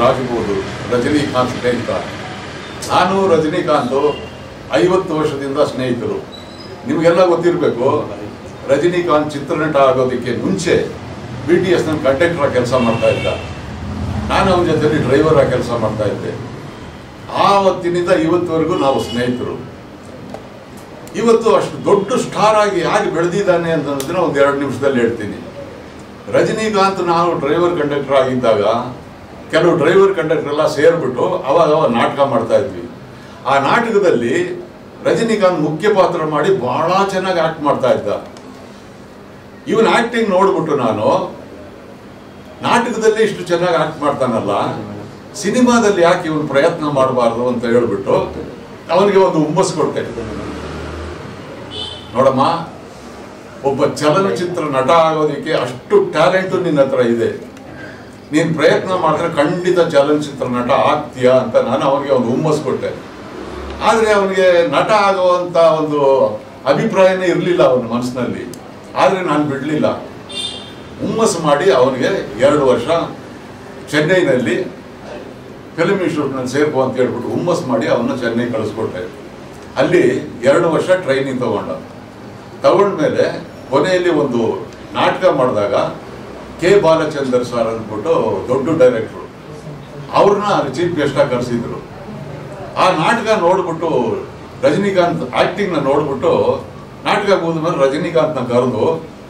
ರಾಜಬೋದು ರಜನಿಕಾಂತ್ ಸ್ನೇಹಿತ ನಾನು ರಜನಿಕಾಂತ್ ಐವತ್ತು ವರ್ಷದಿಂದ ಸ್ನೇಹಿತರು ನಿಮಗೆಲ್ಲ ಗೊತ್ತಿರಬೇಕು ರಜನಿಕಾಂತ್ ಚಿತ್ರನಟ ಆಗೋದಕ್ಕೆ ಮುಂಚೆ ಬಿ ಟಿ ಎಸ್ನ ಕಂಡಕ್ಟರ್ ಕೆಲಸ ಮಾಡ್ತಾ ಇದ್ದ ನಾನು ಅವನ ಜೊತೆಲಿ ಡ್ರೈವರ್ ಆಗಿ ಕೆಲಸ ಮಾಡ್ತಾ ಇದ್ದೆ ಆವತ್ತಿನಿಂದ ಇವತ್ತವರೆಗೂ ನಾವು ಸ್ನೇಹಿತರು ಇವತ್ತು ಅಷ್ಟು ದೊಡ್ಡ ಸ್ಟಾರ್ ಆಗಿ ಯಾಕೆ ಬೆಳೆದಿದ್ದಾನೆ ಅಂತಂದ್ರೆ ಒಂದು ಎರಡು ನಿಮಿಷದಲ್ಲಿ ಹೇಳ್ತೀನಿ ರಜನಿಕಾಂತ್ ನಾವು ಡ್ರೈವರ್ ಕಂಡಕ್ಟರ್ ಆಗಿದ್ದಾಗ ಕೆಲವು ಡ್ರೈವರ್ ಕಂಡಕ್ಟರ್ ಎಲ್ಲ ಸೇರ್ಬಿಟ್ಟು ಅವಾಗ ಅವಾಗ ನಾಟಕ ಮಾಡ್ತಾ ಇದ್ವಿ ಆ ನಾಟಕದಲ್ಲಿ ರಜನಿಕಾಂತ್ ಮುಖ್ಯ ಪಾತ್ರ ಮಾಡಿ ಬಹಳ ಚೆನ್ನಾಗಿ ಆಕ್ಟ್ ಮಾಡ್ತಾ ಇದ್ದ ಇವನ್ ಆಕ್ಟಿಂಗ್ ನೋಡ್ಬಿಟ್ಟು ನಾನು ನಾಟಕದಲ್ಲಿ ಇಷ್ಟು ಚೆನ್ನಾಗಿ ಆಕ್ಟ್ ಮಾಡ್ತಾನಲ್ಲ ಸಿನಿಮಾದಲ್ಲಿ ಯಾಕೆ ಇವನು ಪ್ರಯತ್ನ ಮಾಡಬಾರ್ದು ಅಂತ ಹೇಳ್ಬಿಟ್ಟು ಅವನಿಗೆ ಒಂದು ಹುಮ್ಮಸ್ ಕೊಟ್ಟೆ ನೋಡಮ್ಮ ಒಬ್ಬ ಚಲನಚಿತ್ರ ನಟ ಆಗೋದಕ್ಕೆ ಅಷ್ಟು ಟ್ಯಾಲೆಂಟು ನಿನ್ನ ಹತ್ರ ಇದೆ ನೀನು ಪ್ರಯತ್ನ ಮಾಡಿದ್ರೆ ಖಂಡಿತ ಚಲನಚಿತ್ರ ನಟ ಆಗ್ತೀಯಾ ಅಂತ ನಾನು ಅವನಿಗೆ ಒಂದು ಹುಮ್ಮಸ್ ಕೊಟ್ಟೆ ಆದರೆ ಅವನಿಗೆ ನಟ ಆಗುವಂತ ಒಂದು ಅಭಿಪ್ರಾಯನೇ ಇರಲಿಲ್ಲ ಅವನ ಮನಸ್ಸಿನಲ್ಲಿ ಆದರೆ ನಾನು ಬಿಡಲಿಲ್ಲ ಹುಮ್ಮಸ್ ಮಾಡಿ ಅವನಿಗೆ ಎರಡು ವರ್ಷ ಚೆನ್ನೈನಲ್ಲಿ ಫಿಲ್ಮ್ ಇನ್ಸ್ಟಿಟ್ಯೂಟ್ನಲ್ಲಿ ಸೇರ್ಕೋ ಅಂತ ಹೇಳ್ಬಿಟ್ಟು ಹುಮ್ಮಸ್ ಮಾಡಿ ಅವನ್ನ ಚೆನ್ನೈ ಕಳಿಸ್ಕೊಟ್ಟೆ ಅಲ್ಲಿ ಎರಡು ವರ್ಷ ಟ್ರೈನಿಂಗ್ ತಗೊಂಡ ತಗೊಂಡ್ಮೇಲೆ ಕೊನೆಯಲ್ಲಿ ಒಂದು ನಾಟಕ ಮಾಡಿದಾಗ ಕೆ ಬಾಲಚಂದರ್ ಸರ್ ಅಂದ್ಬಿಟ್ಟು ದೊಡ್ಡ ಡೈರೆಕ್ಟ್ರು ಅವ್ರನ್ನ ಚೀಫ್ ಗೆಸ್ಟಾಗಿ ಕರೆಸಿದ್ರು ಆ ನಾಟಕ ನೋಡ್ಬಿಟ್ಟು ರಜನಿಕಾಂತ್ ಆಕ್ಟಿಂಗ್ನ ನೋಡ್ಬಿಟ್ಟು ನಾಟಕ ಮುಗಿದ್ಮೇಲೆ ರಜನಿಕಾಂತ್ನ ಕರೆದು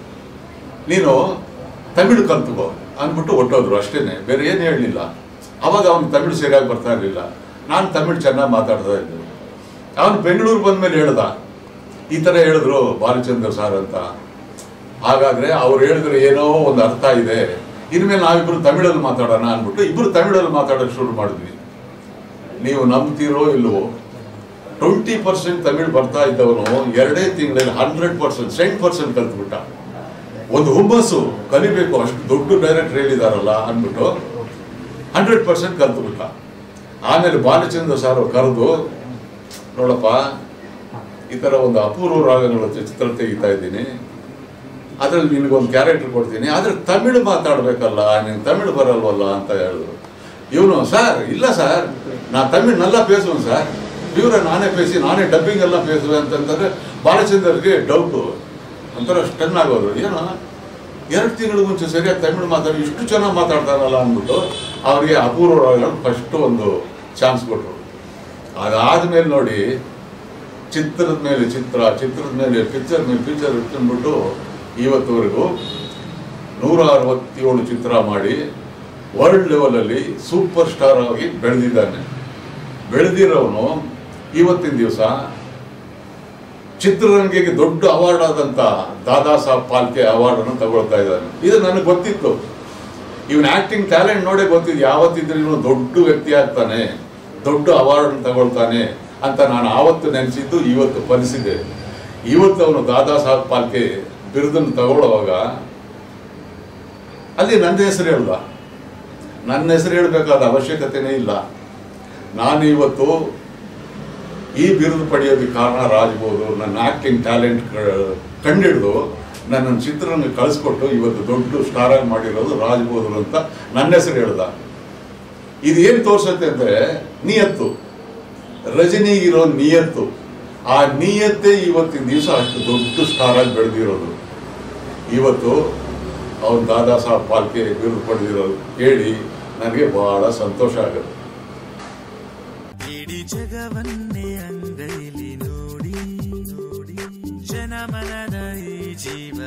ನೀನು ತಮಿಳು ಕಲ್ತ್ಕೋ ಅಂದ್ಬಿಟ್ಟು ಹೊಟ್ಟೋದ್ರು ಅಷ್ಟೇನೆ ಬೇರೆ ಏನು ಹೇಳಲಿಲ್ಲ ಅವಾಗ ಅವ್ನು ತಮಿಳು ಸರಿಯಾಗಿ ಬರ್ತಾ ಇರಲಿಲ್ಲ ನಾನು ತಮಿಳು ಚೆನ್ನಾಗಿ ಮಾತಾಡ್ತಾ ಇದ್ದೆ ಅವನು ಬೆಂಗಳೂರು ಬಂದ್ಮೇಲೆ ಹೇಳ್ದ ಈ ಥರ ಹೇಳಿದ್ರು ಬಾಲಚಂದ್ರ ಸರ್ ಅಂತ ಹಾಗಾದ್ರೆ ಅವ್ರು ಹೇಳಿದ್ರೆ ಏನೋ ಒಂದು ಅರ್ಥ ಇದೆ ಇನ್ಮೇಲೆ ನಾವಿಬ್ರು ತಮಿಳಲ್ಲಿ ಮಾತಾಡೋಣ ಅಂದ್ಬಿಟ್ಟು ಇಬ್ರು ತಮಿಳಲ್ಲಿ ಮಾತಾಡೋಕೆ ಶುರು ಮಾಡಿದ್ವಿ ನೀವು ನಂಬ್ತೀರೋ ಇಲ್ವೋ ಟ್ವೆಂಟಿ ಪರ್ಸೆಂಟ್ ತಮಿಳು ಬರ್ತಾ ಇದ್ದವನು ಎರಡೇ ತಿಂಗಳಲ್ಲಿ ಹಂಡ್ರೆಡ್ ಪರ್ಸೆಂಟ್ ಸೆಂಟ್ ಪರ್ಸೆಂಟ್ ಕಲ್ತ್ಬಿಟ್ಟ ಒಂದು ಹುಮ್ಮಸ್ಸು ಕಲಿಬೇಕು ಅಷ್ಟು ದೊಡ್ಡ ಡೈರೆಕ್ಟರ್ ಹೇಳಿದಾರಲ್ಲ ಅಂದ್ಬಿಟ್ಟು ಹಂಡ್ರೆಡ್ ಪರ್ಸೆಂಟ್ ಕಲ್ತ್ಬಿಟ್ಟ ಆಮೇಲೆ ಬಾಲಚಂದ್ರ ಸಾರ್ ಕರೆದು ನೋಡಪ್ಪ ಈ ಥರ ಒಂದು ಅಪೂರ್ವ ರಾಗಗಳ ಚಿತ್ರ ತೆಗಿತಾ ಇದ್ದೀನಿ ಅದ್ರಲ್ಲಿ ನಿನಗೊಂದು ಕ್ಯಾರೆಕ್ಟರ್ ಕೊಡ್ತೀನಿ ಆದ್ರೆ ತಮಿಳು ಮಾತಾಡ್ಬೇಕಲ್ಲ ನೀನು ತಮಿಳು ಬರಲ್ವಲ್ಲ ಅಂತ ಹೇಳಿದ್ರು ಇವನು ಸರ್ ಇಲ್ಲ ಸರ್ ನಾ ತಮಿಳ್ ನಲ್ಲ ಪೇಸುವನ್ ಸರ್ ಇವ್ರ ನಾನೇ ಪೇಸಿ ನಾನೇ ಡಬ್ಬಿಂಗ್ ಎಲ್ಲ ಪೇಸುವೆ ಅಂತಂದ್ರೆ ಬಾಲಚಂದ್ರಗೆ ಡೌಟು ಒಂಥರ ಸ್ಟನ್ ಆಗೋದು ಏನೋ ಎರಡು ತಿಂಗಳ ಮುಂಚೆ ಸರಿಯಾಗಿ ತಮಿಳು ಮಾತಾಡಿ ಇಷ್ಟು ಚೆನ್ನಾಗಿ ಮಾತಾಡ್ತಾರಲ್ಲ ಅಂದ್ಬಿಟ್ಟು ಅವರಿಗೆ ಅಪೂರ್ವ ರಾಗಗಳು ಫಸ್ಟ್ ಒಂದು ಚಾನ್ಸ್ ಕೊಟ್ಟರು ಅದಾದ್ಮೇಲೆ ನೋಡಿ ಚಿತ್ರದ ಮೇಲೆ ಚಿತ್ರ ಚಿತ್ರದ ಮೇಲೆ ಪಿಕ್ಚರ್ ಮೇಲೆ ಪಿಕ್ಚರ್ ಇಟ್ಕೊಂಡ್ಬಿಟ್ಟು ಇವತ್ತುವರೆಗೂ ನೂರ ಅರವತ್ತೇಳು ಚಿತ್ರ ಮಾಡಿ ವರ್ಲ್ಡ್ ಲೆವೆಲಲ್ಲಿ ಸೂಪರ್ ಸ್ಟಾರ್ ಆಗಿ ಬೆಳೆದಿದ್ದಾನೆ ಬೆಳೆದಿರೋನು ಇವತ್ತಿನ ದಿವಸ ಚಿತ್ರರಂಗಕ್ಕೆ ದೊಡ್ಡ ಅವಾರ್ಡ್ ಆದಂತ ದಾದಾ ಸಾಹೇಬ್ ಪಾಲ್ಕೆ ಅವಾರ್ಡ್ ಅನ್ನು ತಗೊಳ್ತಾ ಇದ್ದಾನೆ ಇದು ನನಗೆ ಗೊತ್ತಿತ್ತು ಇವನ್ ಆಕ್ಟಿಂಗ್ ಟ್ಯಾಲೆಂಟ್ ನೋಡೇ ಗೊತ್ತಿದ್ದು ಯಾವತ್ತಿದ್ರೆ ಇವನು ದೊಡ್ಡ ವ್ಯಕ್ತಿ ಆಗ್ತಾನೆ ದೊಡ್ಡ ಅವಾರ್ಡ್ ತಗೊಳ್ತಾನೆ ಅಂತ ನಾನು ಆವತ್ತು ನೆನೆಸಿದ್ದು ಇವತ್ತು ಫಲಿಸಿದೆ ಇವತ್ತು ಅವನು ದಾದಾ ಸಾಹೇಬ್ ಪಾಲ್ಕೆ ಬಿರುದನ್ನು ತಗೊಳ್ಳುವಾಗ ಅಲ್ಲಿ ನನ್ನ ಹೆಸರು ಹೇಳ್ದ ನನ್ನ ಹೆಸರು ಹೇಳಬೇಕಾದ ಅವಶ್ಯಕತೆನೇ ಇಲ್ಲ ನಾನು ಇವತ್ತು ಈ ಬಿರುದು ಪಡೆಯೋದಕ್ಕೆ ಕಾರಣ ರಾಜ್ಬೋದು ನನ್ನ ಆಕ್ಟಿಂಗ್ ಟ್ಯಾಲೆಂಟ್ ಕಂಡಿಡಿದು ನನ್ನನ್ನು ಚಿತ್ರರಂಗ ಕಳಿಸ್ಕೊಟ್ಟು ಇವತ್ತು ದೊಡ್ಡ ಸ್ಟಾರ್ ಆಗಿ ಮಾಡಿರೋದು ರಾಜ್ಬೋದು ಅಂತ ನನ್ನ ಹೆಸರು ಹೇಳ್ದ ಇದು ಏನು ತೋರಿಸುತ್ತೆ ಅಂದ್ರೆ ನಿಯತ್ತು ರಜನಿ ಇರೋ ನಿಯತ್ತು ಆ ನಿಯತ್ತೇ ಇವತ್ತಿನ ದಿವಸ ಅಷ್ಟು ದೊಡ್ಡ ಸ್ಟಾರ್ ಆಗಿ ಬೆಳೆದಿರೋದು ಇವತ್ತು ಅವನು ದಾದಾ ಸಾಹೇಬ್ ಪಾಲ್ಕೆ ಬಿರುದು ಪಡೆದಿರೋದು ಕೇಳಿ ನನಗೆ ಬಹಳ ಸಂತೋಷ ಆಗುತ್ತೆ ಇಡೀ ಜಗವನ್ನೇ ಅಂಗೈಲಿ ನೋಡಿ ನೋಡಿ ಜನಮನದ ಈ ಜೀವ